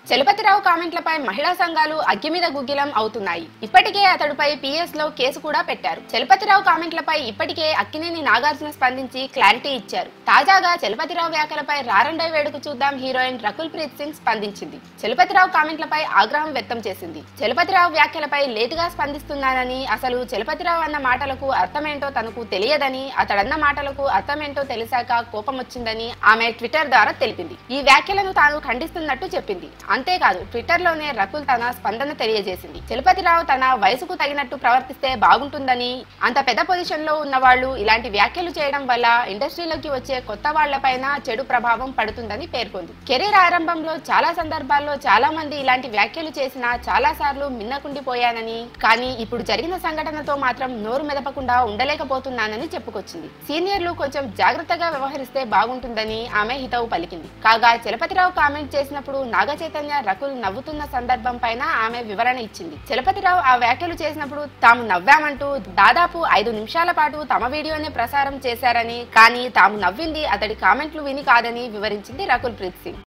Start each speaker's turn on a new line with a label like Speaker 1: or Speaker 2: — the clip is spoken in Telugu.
Speaker 1: చలపతిరావు కామెంట్లపై మహిళా సంఘాలు అగ్గి మీద గుగ్గిలం అవుతున్నాయి ఇప్పటికే అతడిపై పిఎస్ లో కేసు కూడా పెట్టారు చలపతిరావు కామెంట్లపై ఇప్పటికే అక్కినేని నాగార్జున స్పందించి క్లారిటీ ఇచ్చారు తాజాగా చలపతిరావు వ్యాఖ్యలపై రారండై వేడుకు చూద్దాం హీరోయిన్ రకుల్ ప్రీత్ సింగ్ స్పందించింది చలపతిరావు కామెంట్లపై ఆగ్రహం వ్యక్తం చేసింది చలపతిరావు వ్యాఖ్యలపై లేటుగా స్పందిస్తున్నానని అసలు చలపతిరావు అన్న మాటలకు అర్థమేంటో తనకు తెలియదని అతడన్న మాటలకు అర్థమేంటో తెలిసాక కోపం వచ్చిందని ఆమె ట్విట్టర్ ద్వారా తెలిపింది ఈ వ్యాఖ్యలను తాను ఖండిస్తున్నట్టు చెప్పింది అంతేకాదు ట్విట్టర్ లోనే రకుల్ తన స్పందన తెలియజేసింది చలపతిరావు తన వయసుకు తగినట్టు ప్రవర్తిస్తే బాగుంటుందని అంత పెద్ద పొజిషన్ లో ఉన్న వాళ్ళు ఇలాంటి వ్యాఖ్యలు చేయడం వల్ల ఇండస్ట్రీలోకి వచ్చే కొత్త వాళ్లపైన చెడు ప్రభావం పడుతుందని పేర్కొంది కెరీర్ ఆరంభంలో చాలా సందర్భాల్లో చాలా మంది ఇలాంటి వ్యాఖ్యలు చేసినా చాలా సార్లు మిన్నకుండిపోయానని కానీ ఇప్పుడు జరిగిన సంఘటనతో మాత్రం నోరు మెదపకుండా ఉండలేకపోతున్నానని చెప్పుకొచ్చింది సీనియర్లు కొంచెం జాగ్రత్తగా వ్యవహరిస్తే బాగుంటుందని ఆమె హితవు పలికింది కాగా చలపతిరావు కామెంట్ చేసినప్పుడు నాగ చైతన్య రకుల్ నవ్వుతున్న సందర్భం పైన ఆమె వివరణ ఇచ్చింది చలపతిరావు ఆ వ్యాఖ్యలు చేసినప్పుడు తాము నవ్వామంటూ దాదాపు ఐదు నిమిషాల పాటు తమ వీడియోని ప్రసారం చేశారని కానీ తాము నవ్వింది అతడి కామెంట్లు విని కాదని వివరించింది రకుల్ ప్రీత్ సింగ్